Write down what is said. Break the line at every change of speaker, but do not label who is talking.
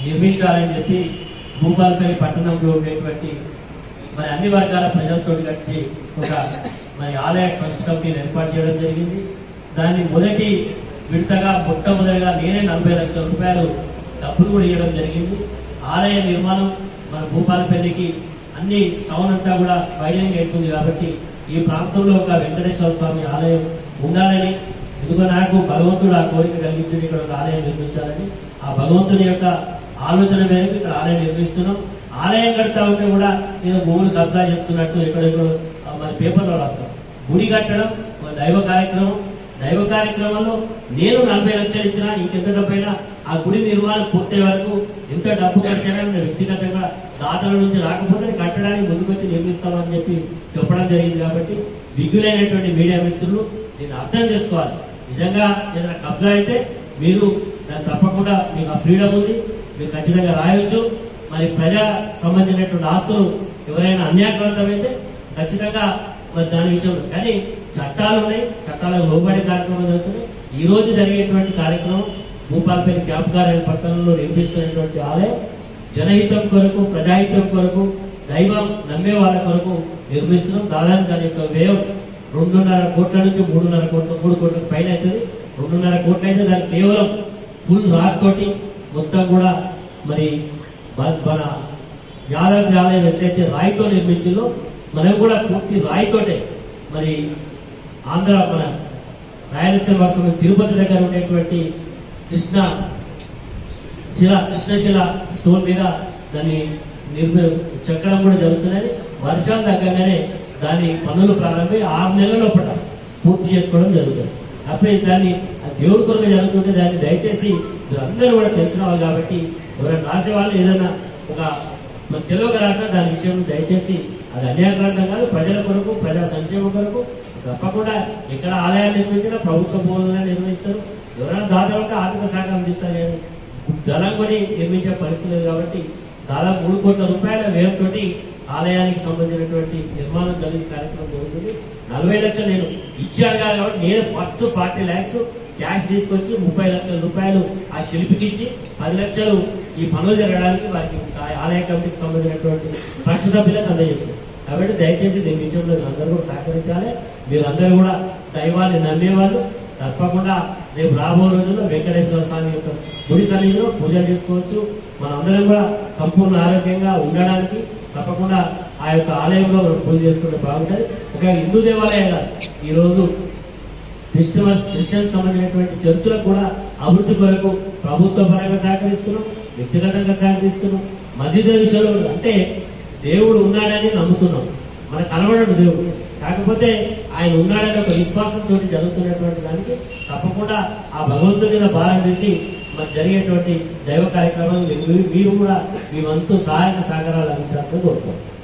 నిర్మించాలని చెప్పి భూపాలపల్లి పట్టణంలో ఉండేటువంటి మరి అన్ని వర్గాల ప్రజలతో కలిసి ఒక మరి ఆలయ ట్రస్ట్ కమిటీని ఏర్పాటు చేయడం జరిగింది దాన్ని మొదటి విడతగా మొట్టమొదటిగా నేనే నలభై లక్షల రూపాయలు డబ్బులు కూడా ఇవ్వడం జరిగింది ఆలయ నిర్మాణం మన భూపాలపల్లికి అన్ని టౌన్ అంతా కూడా వైడనింగ్ అవుతుంది కాబట్టి ఈ ప్రాంతంలో ఒక వెంకటేశ్వర స్వామి ఆలయం ఉండాలని ఇదిగో నాకు భగవంతుడు ఆ కోరిక కలిగించి ఇక్కడ ఒక ఆలయం నిర్మించాలని ఆ భగవంతుని యొక్క ఆలోచన మేరకు ఇక్కడ ఆలయం నిర్మిస్తున్నాం ఆలయం కడతా ఉంటే కూడా ఏదో భూములు కబ్జా చేస్తున్నట్టు ఎక్కడెక్కడో ఆ, మరి పేపర్లో రాస్తాం గుడి కట్టడం ఒక దైవ కార్యక్రమం దైవ కార్యక్రమంలో నేను నలభై లక్షలు ఇచ్చినా ఇంకెంత డబ్బైనా ఆ గుడి నిర్మాణం పూర్తయ్యే వరకు ఎంత డబ్బు ఖర్చైనా నేను వ్యక్తిగతంగా దాతల నుంచి రాకపోతే కట్టడానికి ముందుకొచ్చి నిర్మిస్తామని చెప్పి చెప్పడం జరిగింది కాబట్టి విజ్ఞులైనటువంటి మీడియా మిత్రులు దీన్ని అర్థం చేసుకోవాలి నిజంగా ఏదైనా కబ్జా అయితే మీరు దాన్ని తప్పకుండా మీకు ఆ ఫ్రీడమ్ ఉంది మీరు ఖచ్చితంగా రాయొచ్చు మరి ప్రజా సంబంధించినటువంటి ఆస్తులు ఎవరైనా అన్యాక్రాంతమైతే ఖచ్చితంగా మరి దాని విషయంలో కానీ చట్టాలు ఉన్నాయి చట్టాలకు లోబడే కార్యక్రమం జరుగుతున్నాయి ఈ రోజు జరిగేటువంటి కార్యక్రమం భూపాలపల్లి క్యాంప్ కార్యాలయ పట్టణంలో నిర్మిస్తున్నటువంటి ఆలయం జనహితం కొరకు ప్రజాహితం కొరకు దైవం నమ్మే వాళ్ళ కొరకు నిర్మిస్తున్నాం దాదాపు దాని యొక్క వ్యయం రెండున్నర కోట్ల నుంచి మూడున్నర కోట్ల మూడు కోట్ల పైన అవుతుంది రెండున్నర కోట్లు అయితే దానికి కేవలం ఫుల్ రాక్ తోటి మొత్తం కూడా మరి బ- మన యాదాద్రి ఆలయం ఎట్లయితే రాయితో నిర్మించిందో మనం కూడా పూర్తి రాయితోటే మరి ఆంధ్ర మన రాయలసీమ రాష్ట్రంలో తిరుపతి దగ్గర ఉండేటువంటి కృష్ణ శిల కృష్ణశిల స్టోన్ మీద దాన్ని నిర్మి చెక్కడం కూడా జరుగుతున్నది వర్షాలు తగ్గగానే దాని పనులు ప్రారంభమై ఆరు నెలల లోపల పూర్తి చేసుకోవడం జరుగుతుంది అప్పుడే దాన్ని ఆ దేవుడి కొరకు జరుగుతుంటే దాన్ని దయచేసి మీరందరూ కూడా తెలిసిన వాళ్ళు కాబట్టి ఎవరైనా రాసే వాళ్ళు ఏదైనా ఒక మన తెలుగు రాసినా దాని విషయం దయచేసి అది అన్యాక్రాంతం కాదు ప్రజల కొరకు ప్రజా సంక్షేమం కొరకు తప్పకుండా ఎక్కడ ఆలయాలు నిర్మించినా ప్రభుత్వ భూములను నిర్మిస్తారు ఎవరైనా దాదాపు ఆర్థిక సహకారం అందిస్తారు కానీ ధనం కొని నిర్మించే పరిస్థితి లేదు కాబట్టి దాదాపు మూడు కోట్ల రూపాయల వ్యయంతో ఆలయానికి సంబంధించినటువంటి నిర్మాణం జరిగే కార్యక్రమం జరుగుతుంది నలభై లక్షలు నేను ఇచ్చాను కాదు కాబట్టి నేను ఫస్ట్ ఫార్టీ ల్యాక్స్ క్యాష్ తీసుకొచ్చి ముప్పై లక్షల రూపాయలు ఆ శిల్పికి ఇచ్చి పది లక్షలు ఈ పనులు జరగడానికి వారికి ఆ ఆలయ కమిటీకి సంబంధించినటువంటి ట్రస్ట్ సభ్యులకు అందజేస్తారు కాబట్టి దయచేసి దీని విషయంలో మీరందరూ కూడా సహకరించాలి మీరందరూ కూడా దైవాన్ని నమ్మేవాళ్ళు తప్పకుండా రేపు రాబో రోజుల్లో వెంకటేశ్వర స్వామి యొక్క గుడి సన్నిధిలో పూజలు చేసుకోవచ్చు మనందరం కూడా సంపూర్ణ ఆరోగ్యంగా ఉండడానికి తప్పకుండా ఆ యొక్క ఆలయంలో మనం పూజ చేసుకుంటే బాగుంటుంది ఒక హిందూ దేవాలయం కాదు ఈ రోజు క్రిస్టమస్ క్రిస్టియన్ సంబంధించినటువంటి చర్చులకు కూడా అభివృద్ధి కొరకు ప్రభుత్వ పరంగా సహకరిస్తున్నాం వ్యక్తిగతంగా సహకరిస్తున్నాం మధ్యద విషయంలో కూడా అంటే దేవుడు ఉన్నాడని నమ్ముతున్నాం మనకు కనబడడు దేవుడు కాకపోతే ఆయన ఉన్నాడని ఒక విశ్వాసంతో జరుగుతున్నటువంటి దానికి తప్పకుండా ఆ భగవంతుడి మీద భారం వేసి మరి జరిగేటువంటి దైవ కార్యక్రమాలు మీరు- మీరు కూడా మీ వంతు సహాయక సహకారాలు అందించాల్సింది కోరుకోండి